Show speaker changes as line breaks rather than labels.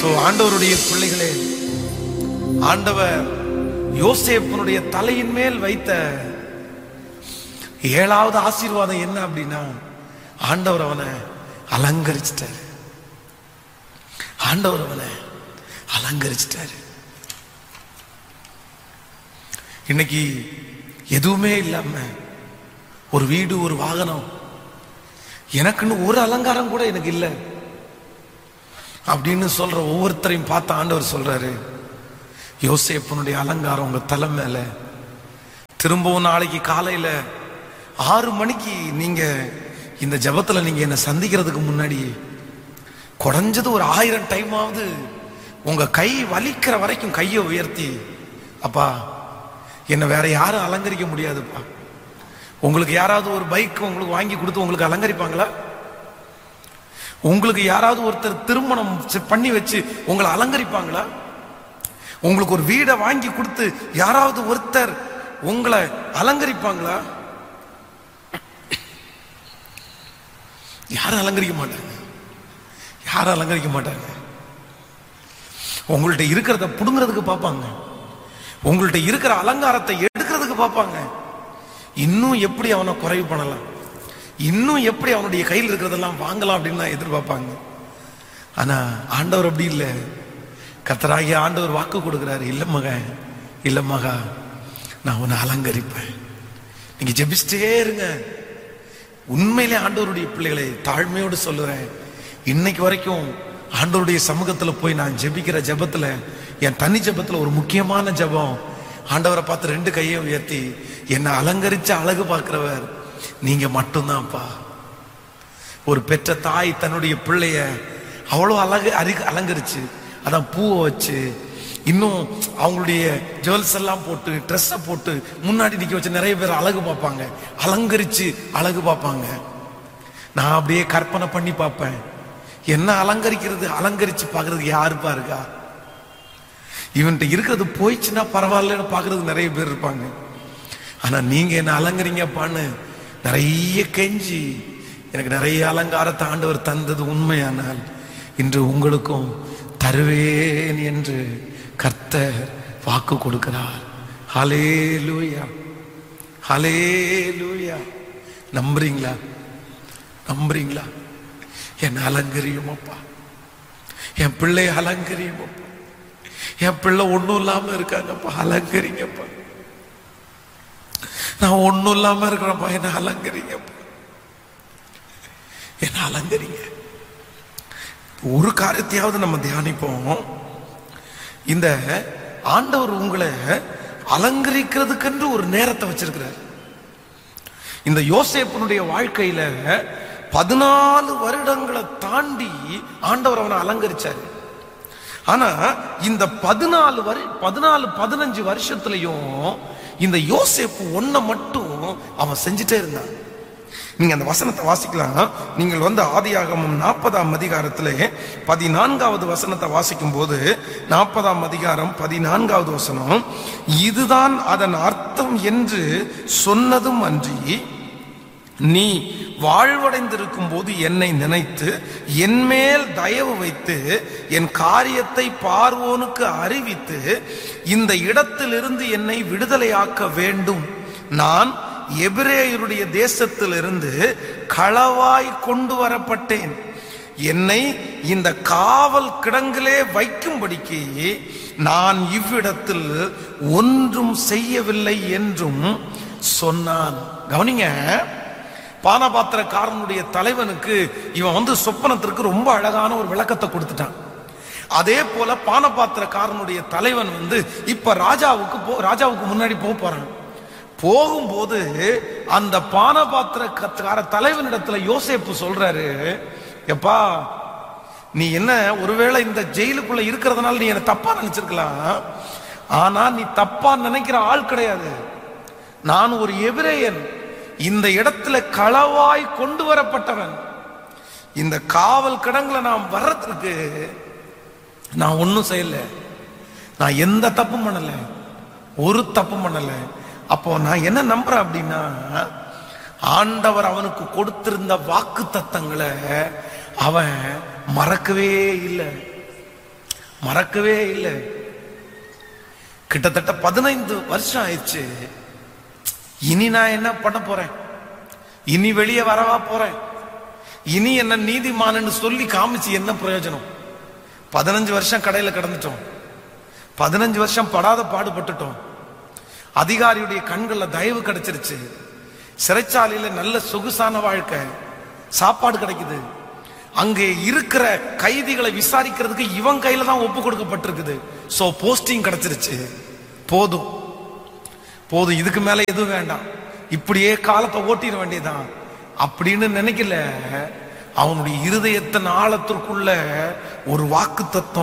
so ஆண்டவருடைய பிள்ளைகளே ஆண்டவர் யோசேப்பனுடைய தலையின் மேல் வைத்த ஏழாவது ஆசீர்வாதம் என்ன அப்படின்னா ஆண்டவர் அவனை அலங்கரிச்சிட்டாரு ஆண்டவர் அவனை அலங்கரிச்சிட்டாரு இன்னைக்கு எதுவுமே இல்லாம ஒரு வீடு ஒரு வாகனம் எனக்குன்னு ஒரு அலங்காரம் கூட எனக்கு இல்லை அப்படின்னு சொல்ற ஒவ்வொருத்தரையும் பார்த்து ஆண்டவர் சொல்றாரு யோசேப்பனுடைய அலங்காரம் உங்க தலை மேல திரும்பவும் நாளைக்கு காலையில ஆறு மணிக்கு நீங்க இந்த ஜெபத்துல நீங்க என்ன சந்திக்கிறதுக்கு முன்னாடி குறைஞ்சது ஒரு ஆயிரம் டைமாவது உங்க கை வலிக்கிற வரைக்கும் கையை உயர்த்தி அப்பா என்ன வேற யாரும் அலங்கரிக்க முடியாதுப்பா உங்களுக்கு யாராவது ஒரு பைக் உங்களுக்கு வாங்கி கொடுத்து உங்களுக்கு அலங்கரிப்பாங்களா உங்களுக்கு யாராவது ஒருத்தர் திருமணம் செ- பண்ணி வச்சு உங்களை அலங்கரிப்பாங்களா உங்களுக்கு ஒரு வீடை வாங்கி கொடுத்து யாராவது ஒருத்தர் உங்களை அலங்கரிப்பாங்களா யாரும் அலங்கரிக்க மாட்டாங்க யாரும் அலங்கரிக்க மாட்டாங்க உங்கள்ட்ட இருக்கிறத புடுங்கிறதுக்கு பார்ப்பாங்க உங்கள்ட்ட இருக்கிற அலங்காரத்தை எடுக்கிறதுக்கு பார்ப்பாங்க இன்னும் எப்படி அவனை குறைவு பண்ணலாம் இன்னும் எப்படி அவனுடைய கையில் இருக்கிறதெல்லாம் வாங்கலாம் அப்படின்னு தான் எதிர்பார்ப்பாங்க ஆனா ஆண்டவர் அப்படி இல்லை கத்தராகிய ஆண்டவர் வாக்கு கொடுக்கிறாரு இல்ல மகன் இல்ல மகா நான் உன்னை அலங்கரிப்பேன் நீங்க ஜெபிச்சிட்டே இருங்க உண்மையிலே ஆண்டவருடைய பிள்ளைகளை தாழ்மையோடு சொல்லுறேன் இன்னைக்கு வரைக்கும் ஆண்டவருடைய சமூகத்துல போய் நான் ஜெபிக்கிற ஜெபத்துல என் தனி ஜெபத்துல ஒரு முக்கியமான ஜெபம் ஆண்டவரை பார்த்து ரெண்டு கையை உயர்த்தி என்னை அலங்கரிச்சு அழகு பார்க்கிறவர் நீங்க மட்டும்தான்ப்பா ஒரு பெற்ற தாய் தன்னுடைய பிள்ளைய அவ்வளோ அழகு அரி அலங்கரிச்சு அதான் பூவை வச்சு இன்னும் அவங்களுடைய ஜுவல்ஸ் எல்லாம் போட்டு ட்ரெஸ்ஸை போட்டு முன்னாடி நிக்க வச்சு நிறைய பேர் அழகு பார்ப்பாங்க அலங்கரிச்சு அழகு பார்ப்பாங்க நான் அப்படியே கற்பனை பண்ணி பார்ப்பேன் என்ன அலங்கரிக்கிறது அலங்கரிச்சு பார்க்கறதுக்கு யாருப்பா இருக்கா இவன்கிட்ட இருக்கிறது போயிடுச்சுன்னா பரவாயில்லன்னு பார்க்கறதுக்கு நிறைய பேர் இருப்பாங்க ஆனா நீங்க என்ன அலங்கரிங்கப்பான்னு நிறைய கெஞ்சி எனக்கு நிறைய அலங்காரத்தை ஆண்டவர் தந்தது உண்மையானால் இன்று உங்களுக்கும் தருவேன் என்று கர்த்தர் வாக்கு கொடுக்கிறார் ஹலே லூயா ஹலே லூயா நம்புறீங்களா நம்புறீங்களா என் அலங்கரியும் அப்பா என் பிள்ளை அலங்கரியும் அப்பா என் பிள்ளை ஒண்ணும் இல்லாம இருக்காங்கப்பா அலங்கரிங்கப்பா நான் ஒண்ணும் இல்லாம இருக்கிறேன்ப்பா என்ன அலங்கரிங்கப்பா என்ன அலங்கரிங்க ஒரு காரியத்தையாவது நம்ம தியானிப்போம் இந்த ஆண்டவர் உங்களை அலங்கரிக்கிறதுக்கென்று ஒரு நேரத்தை வச்சிருக்கிறார் இந்த யோசேப்பனுடைய வாழ்க்கையில பதினாலு வருடங்களை தாண்டி ஆண்டவர் அவனை அலங்கரிச்சாரு ஆனா இந்த பதினாலு வரு பதினாலு பதினஞ்சு வருஷத்துலயும் இந்த யோசேப்பு ஒன்ன மட்டும் அவன் செஞ்சுட்டே இருந்தான் நீங்க அந்த வசனத்தை வாசிக்கலாம் நீங்கள் வந்து ஆதியாகமம் நாற்பதாம் அதிகாரத்திலே பதினான்காவது வசனத்தை வாசிக்கும் போது நாற்பதாம் அதிகாரம் பதினான்காவது வசனம் இதுதான் அதன் அர்த்தம் என்று சொன்னதும் அன்றி நீ வாழ்வடைந்திருக்கும் போது என்னை நினைத்து என் மேல் தயவு வைத்து என் காரியத்தை பார்வோனுக்கு அறிவித்து இந்த இடத்திலிருந்து என்னை விடுதலையாக்க வேண்டும் நான் எபிரேயருடைய தேசத்திலிருந்து களவாய் கொண்டு வரப்பட்டேன் என்னை இந்த காவல் கிடங்கிலே வைக்கும்படிக்கு நான் இவ்விடத்தில் ஒன்றும் செய்யவில்லை என்றும் சொன்னான் கவனிங்க பானபாத்திரக்காரனுடைய தலைவனுக்கு இவன் வந்து சொப்பனத்திற்கு ரொம்ப அழகான ஒரு விளக்கத்தை கொடுத்துட்டான் அதே போல பானபாத்திரக்காரனுடைய தலைவன் வந்து இப்ப ராஜாவுக்கு போ ராஜாவுக்கு முன்னாடி போக போறான் போகும்போது அந்த பானபாத்திரக்கார தலைவனிடத்துல யோசேப்பு சொல்றாரு எப்பா நீ என்ன ஒருவேளை இந்த ஜெயிலுக்குள்ள இருக்கிறதுனால நீ என்ன தப்பா நினைச்சிருக்கலாம் ஆனா நீ தப்பா நினைக்கிற ஆள் கிடையாது நான் ஒரு எபிரேயன் இந்த இடத்துல களவாய் கொண்டு வரப்பட்டவன் இந்த காவல் கிடங்குல நான் வர்றதுக்கு நான் ஒன்றும் செய்யல நான் எந்த தப்பும் பண்ணல ஒரு தப்பும் பண்ணல அப்போ நான் என்ன நம்புறேன் அப்படின்னா ஆண்டவர் அவனுக்கு கொடுத்திருந்த வாக்கு தத்தங்களை அவன் மறக்கவே இல்லை மறக்கவே இல்லை கிட்டத்தட்ட பதினைந்து வருஷம் ஆயிடுச்சு இனி நான் என்ன பண்ண போறேன் இனி வெளியே வரவா போறேன் இனி என்ன நீதிமான்னு சொல்லி காமிச்சு என்ன பிரயோஜனம் பதினஞ்சு வருஷம் கடையில கிடந்துட்டோம் பதினஞ்சு வருஷம் படாத பாடுபட்டுட்டோம் அதிகாரியுடைய கண்கள்ல தயவு கிடைச்சிருச்சு சிறைச்சாலையில நல்ல சொகுசான வாழ்க்கை சாப்பாடு கிடைக்குது அங்கே இருக்கிற கைதிகளை விசாரிக்கிறதுக்கு இவன் கையில தான் ஒப்பு கொடுக்கப்பட்டிருக்குது சோ போஸ்டிங் கிடைச்சிருச்சு போதும் போதும் இதுக்கு மேல எதுவும் வேண்டாம் இப்படியே காலத்தை ஓட்டிட வேண்டியதான் அப்படின்னு நினைக்கல அவனுடைய இருதயத்தின் ஆழத்திற்குள்ள ஒரு வாக்கு